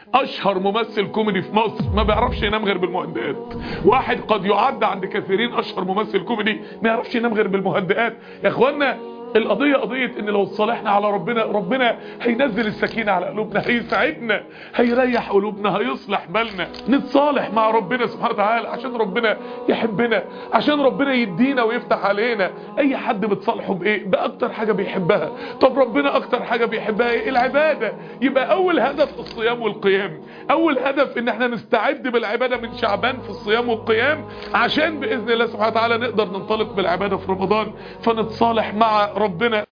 اشهر ممثل كوميدي في مصر ما بيعرفش ينام غير بالمهدئات واحد قد يعد عند كثيرين اشهر ممثل كوميدي ما يعرفش ينام غير بالمهدئات يا اخوانا القضية قضية ان لو صالحنا على ربنا ربنا هينزل السكينة على قلوبنا هيساعدنا هيريح قلوبنا هيصلح بالنا نتصالح مع ربنا سبحانه وتعالى عشان ربنا يحبنا عشان ربنا يدينا ويفتح علينا اي حد بتصالحه بايه باكتر حاجة بيحبها طب ربنا اكتر حاجة بيحبها ايه العبادة يبقى اول هدف الصيام والقيام اول هدف ان احنا نستعد بالعبادة من شعبان في الصيام والقيام عشان باذن الله سبحانه وتعالى نقدر ننطلق بالعبادة في رمضان فنتصالح مع ربنا